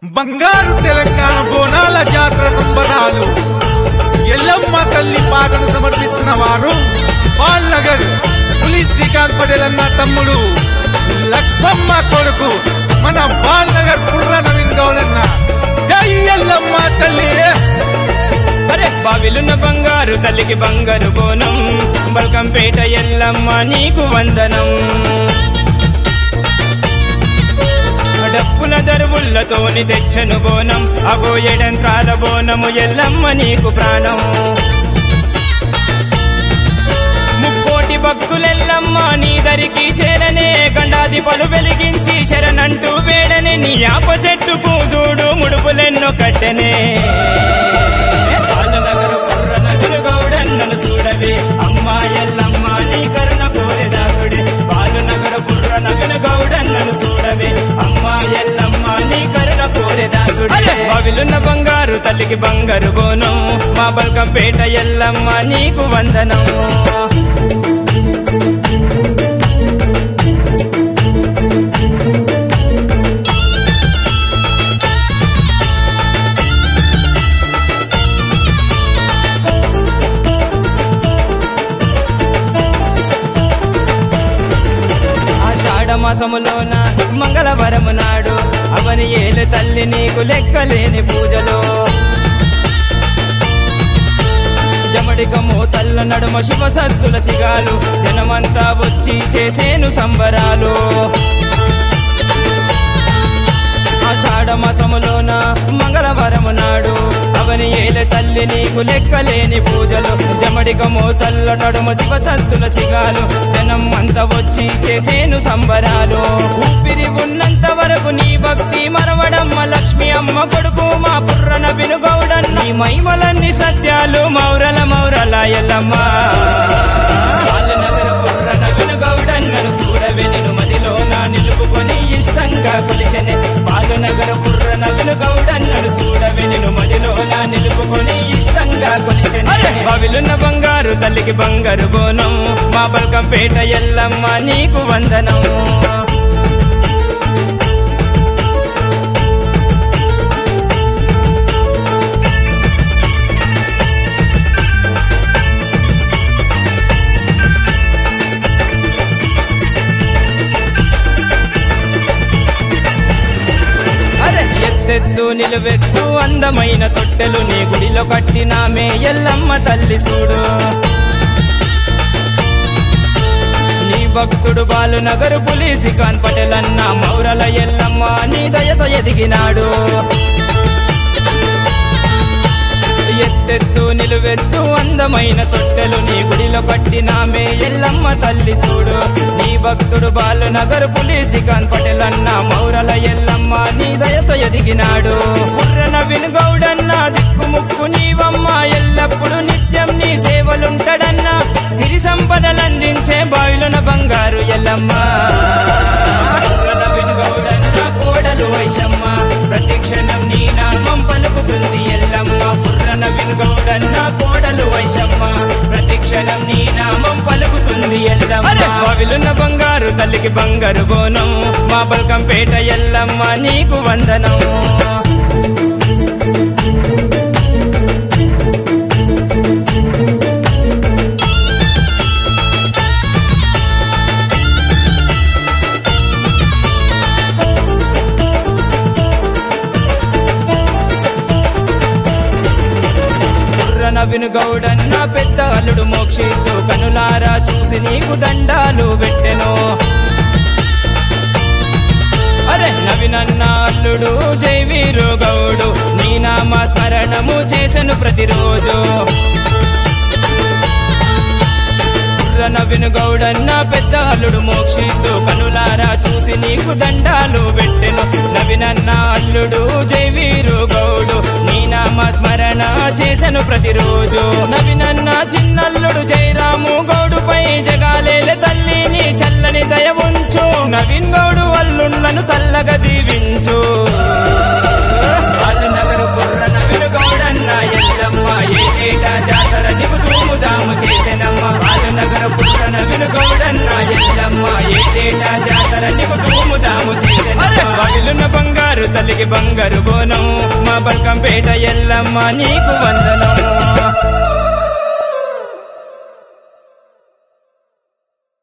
బంగారు తెలంగాణ బోనాల జాతర సంబరాలు ఎల్లమ్మ తల్లి పాటను సమర్పిస్తున్న వారు పాల్ నగర్ పులి శ్రీకాంత్ పటేల్ అన్న తమ్ముడు లక్ష్మమ్మ కొడుకు మన బాల్ నగర్ పుర్ర నవీన్ గౌడన్న జై ఎల్లమ్మ తల్లి అరే బావిలున్న బంగారు తల్లికి బంగారు బోనం బల్కంపేట ఎల్లమ్మ నీకు వందనం డప్పుల దరువులతోని తెచ్చను బోనం అగో ఎడంత్రాల బోనము ఎల్లమ్మ నీకు ప్రాణం ముక్కోటి భక్తులెల్లమ్మ నీ దరికి చేరనే గండాది పలు వెలిగించి శరణంటూ వేడనే నీ ఆప చెట్టుకు చూడు ముడుపులెన్నో కట్టెనే పాలనగరు పుర్రనగరు గౌడన్నను చూడవే అమ్మా ఎల్లమ్మ నీ కరుణ కోరె దాసుడే పాలనగరు పుర్రనగరు గౌడన్నను చూడవే అమ్మా ఎల్లమ్మ నీ కరుణ కోరె దాసుడే బావిలున్న బంగారు తల్లికి బంగారు బోనం మా బల్కంపేట ఎల్లమ్మ నీకు వందనం ఆషాఢ మాసములోన మంగళవారము నాడు అవని ఏలు తల్లి నీకు లెక్కలేని పూజలో జమడికము తల్ల నడుమ శివ సత్తుల సిగాలు జనమంతా వచ్చి చేసేను సంబరాలు ఆషాఢ మాసములోన మంగళవారము నాడు అవని ఏల తల్లి నీకు లెక్కలేని పూజలు జమడికము తల్ల నడుమ శివ సత్తుల సిగాలు జనం అంతా వచ్చి చేసేను సంబరాలు ఊపిరి ఉన్నంత వరకు నీ భక్తి మరవడమ్మ లక్ష్మి అమ్మ కొడుకు మా పుర్రన వినుగౌడన్న నీ మహిమలన్నీ సత్యాలు మౌరల మౌరల ఎల్లమ్మ బాలనగర పుర్రన వినుగౌడన్నను చూడవే నేను మదిలో నా నిలుపుకొని ఇష్టంగా కొలిచెనే బాలనగర పుర్రన వినుగౌడన్నను చూడవే నేను మదిలో నా నిలుపుకొని ఇష్టంగా కొలిచెనే బావిలున్న బంగారు తల్లికి బంగారు బోనం మా బల్కంపేట ఎల్లమ్మ నీకు వందనం అరే ఎత్తెత్తు నిలువెత్తు అందమైన తొట్టెలు నీ గుడిలో కట్టినామే ఎల్లమ్మ తల్లి చూడు నీ భక్తుడు బాలు నగరు పులిసి కాన్ పటేలన్న మౌరల ఎల్లమ్మ నీ దయతో ఎదిగినాడు ఎత్తెత్తు నిలువెత్తు అందమైన తొట్టెలు నీ గుడిలో కట్టినామే ఎల్లమ్మ తల్లి చూడు నీ భక్తుడు బాలు నగరు పులిసి కాన్ పటేలన్న మౌరల ఎల్లమ్మ నీ దయతో ఎదిగినాడు పుర్రన వినుగౌడన్న దిక్కు ముక్కు నీవమ్మ ఎల్లప్పుడు నిత్యం నీ సేవలుంటడన్న సిరి సంపదలందించే బావిలోన బంగారు ఎల్లమ్మ పుర్రన వినుగౌడన్న కోడలు వైశమ్మ ప్రతిక్షణం నీ నామం పలుకుతుంది ఎల్లమ్మ పుర్రన వినుగౌడన్న కోడలు వైశమ్మ ప్రతిక్షణం నీ నామం పలుకుతుంది ఎల్లమ్మ బావిలున్న బంగారు తల్లికి బంగారు బోనం మా బల్కంపేట ఎల్లమ్మ నీకు వందనం బుర్రన వినుగౌడన్న పెద్ద అల్లుడు మోక్షిత్తు కనులారా చూసి నీకు దండాలు పెట్టెను అరే నవినన్న అల్లుడు జై వీరు గౌడు నీ నామ స్మరణము చేసెను ప్రతిరోజు బుర్రన వినుగౌడన్న పెద్ద అల్లుడు మోక్షిత్తు కనులారా చూసి నీకు దండాలు పెట్టెను నవినన్న అల్లుడు జై వీరు గౌడు నీ నామ స్మరణ చేసెను ప్రతిరోజు నవినన్న చిన్నల్లుడు జయరాము గౌడుపై జగాలేల తల్లి నీ చల్లని దయ ఉంచు నవీన్ గౌడు అల్లుళ్ళను చల్లగా దీవించు నగరు బుర్ర నవిను గౌడన్న ఎల్లమ్మ ఏటేటా జాతర నీకు ధూముదాము చేసెనమ్మ నగర బుర్ర నవిను గౌడన్న ఎల్లమ్మ ఏటేటా జాతర నీకు ధూముదాము చేసెనమ్మ బావిలున్న బంగారు తల్లి తల్లికి బంగారు బోనం మా బల్కంపేట ఎల్లమ్మ నీకు వందనం